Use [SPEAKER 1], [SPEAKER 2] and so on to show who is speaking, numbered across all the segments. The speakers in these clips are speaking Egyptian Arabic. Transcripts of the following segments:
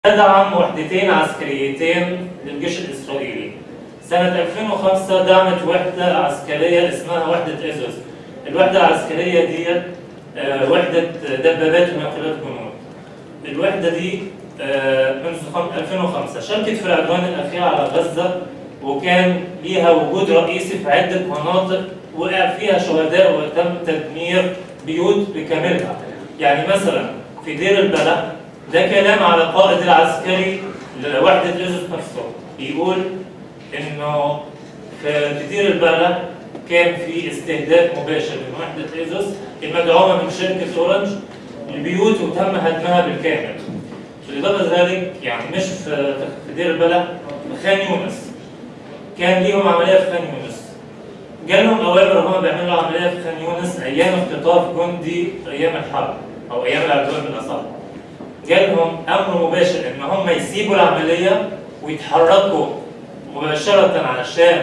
[SPEAKER 1] دعم وحدتين عسكريتين للجيش الإسرائيلي سنة 2005 دعمت وحدة عسكرية اسمها وحدة إيزوس الوحدة العسكرية دي آه، وحدة دبابات وناقلات جنود الوحدة دي آه، منذ خم- 2005 شاركت في العدوان الأخير على غزة وكان ليها وجود رئيسي في عدة مناطق وقع فيها شهداء وتم تدمير بيوت بكاملها يعني مثلا في دير البلح ده كلام على القائد العسكري لوحدة إيزوس نفسه بيقول إنه في في دير البلح كان في استهداف مباشر من وحدة إيزوس المدعومة من شركة أورنج البيوت وتم هدمها بالكامل. بالإضافة ذلك يعني مش في في دير البلح في خان يونس كان ليهم عملية في خان يونس جالهم أوامر وهم بيعملوا عملية في خان يونس أيام اختطاف جندي أيام الحرب أو أيام العدوان بالأصح جالهم أمر مباشر إن هم يسيبوا العملية ويتحركوا مباشرة علشان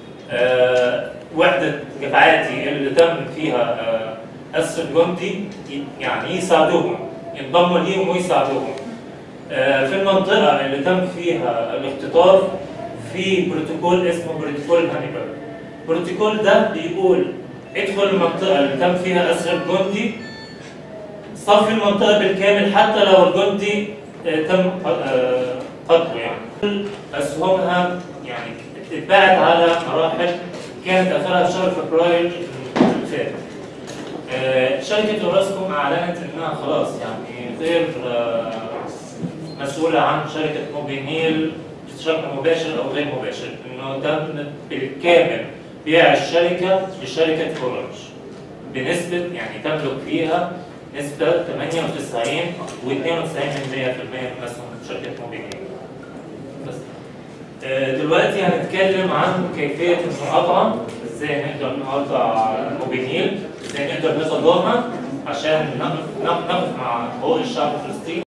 [SPEAKER 1] آه، وحدة جفعاتي اللي تم فيها آه، أسر جندي ي- يعني يساعدوهم ينضموا ليهم ويساعدوهم آه، في المنطقة اللي تم فيها الاختطاف في بروتوكول اسمه بروتوكول هانيبال البروتوكول ده بيقول ادخل المنطقة اللي تم فيها أسر جندي صفي المنطقة بالكامل حتى لو الجندي آه، تم آه، قتله يعني أسهمها يعني اتباعت على مراحل كانت آخرها في شهر فبراير اللي فات. آه، شركة أوراسكوم أعلنت إنها خلاص يعني غير آه، مسؤولة عن شركة موبينيل بشكل مباشر أو غير مباشر، إنه تم بالكامل بيع الشركة لشركة أورنج بنسبة يعني تملك فيها نسبة 98 و 92% من أسهم شركة موبينيل. بس آه، دلوقتي هنتكلم عن كيفية المقاطعة ازاي نقدر نقاطع موبينيل ازاي نقدر نتضامن عشان نقف نقف نقف مع حقوق الشعب الفلسطيني